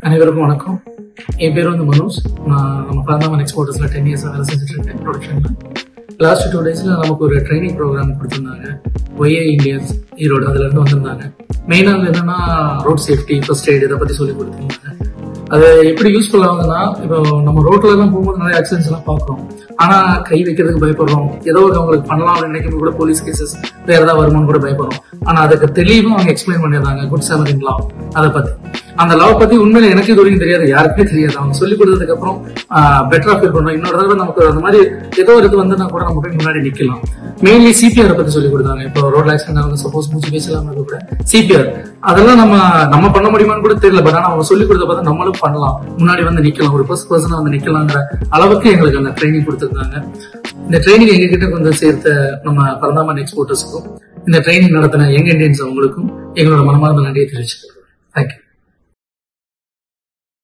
அனைவருக்கும் வணக்கம் என் பேர் வந்து மனோஜ் நான் நம்ம பரந்தாமன் எக்ஸ்போர்ட்டர்ஸ்ல டென் இயர்ஸ் வேலை செஞ்சுட்டு இருக்கேன் ப்ரொடக்ஷன்ல லாஸ்ட் டூ டேஸ்ல நமக்கு ஒரு ட்ரைனிங் ப்ரோக்ராம் கொடுத்துருந்தாங்க ஒய்ஏ இந்தியன்ஸ் ஈரோடு அதுல இருந்து வந்திருந்தாங்க மெயினா என்னன்னா ரோட் சேஃப்டி ஃபர்ஸ்ட் எய்ட் இதை பத்தி சொல்லி கொடுத்துருந்தாங்க அது எப்படி யூஸ்ஃபுல் ஆகுதுன்னா இப்போ நம்ம ரோட்ல எல்லாம் போகும்போது நிறைய ஆக்சிடென்ட்ஸ் எல்லாம் பார்க்குறோம் ஆனா கை வைக்கிறதுக்கு பயப்படுறோம் ஏதோ ஒரு அவங்களுக்கு பண்ணலாம் நினைக்கும் கூட போலீஸ் கேசஸ் வேற ஏதாவது வருமானு கூட பயப்படுறோம் ஆனா அதுக்கு தெளிவா அவங்க எக்ஸ்பிளைன் பண்ணிடுறாங்க குட் சேமரின் லா அதை பத்தி அந்த லவ் பத்தி உண்மையில எனக்கு இது வரைக்கும் தெரியாது யாருக்குமே தெரியாது அவங்க சொல்லி கொடுத்ததுக்கு அப்புறம் பெட்டரா ஃபீல் பண்றோம் இன்னொரு தடவை நமக்கு அந்த மாதிரி ஏதோ ஒரு இது வந்துன்னா கூட நம்ம போய் முன்னாடி நிக்கலாம் மெயின்லி சிபிஆர் பத்தி சொல்லி கொடுத்தாங்க இப்போ ரோட் ஆக்சிடென்ட் ஆகுது சப்போஸ் மூச்சு பேசலாம் கூட சிபிஆர் அதெல்லாம் நம்ம நம்ம பண்ண முடியுமான்னு கூட தெரியல பட் ஆனா அவங்க சொல்லி கொடுத்த பார்த்தா நம்மளும் பண்ணலாம் முன்னாடி வந்து நிக்கலாம் ஒரு ஃபர்ஸ்ட் பர்சனா வந்து நிக்கலாங்கிற அளவுக்கு எங்களுக்கு அந்த ட்ரைனிங் கொடுத்துருந்தாங்க இந்த ட்ரைனிங் எங்க கிட்ட கொஞ்சம் சேர்த்த நம்ம பரந்தாமன் எக்ஸ்போர்ட்டர்ஸுக்கும் இந்த ட்ரைனிங் நடத்தின யங் இண்டியன்ஸ் அவங்களுக்கும் எங்களோட மனமார்ந்த நன்றியை தெரிவிச்சுக்கிறோம் தேங்க்யூ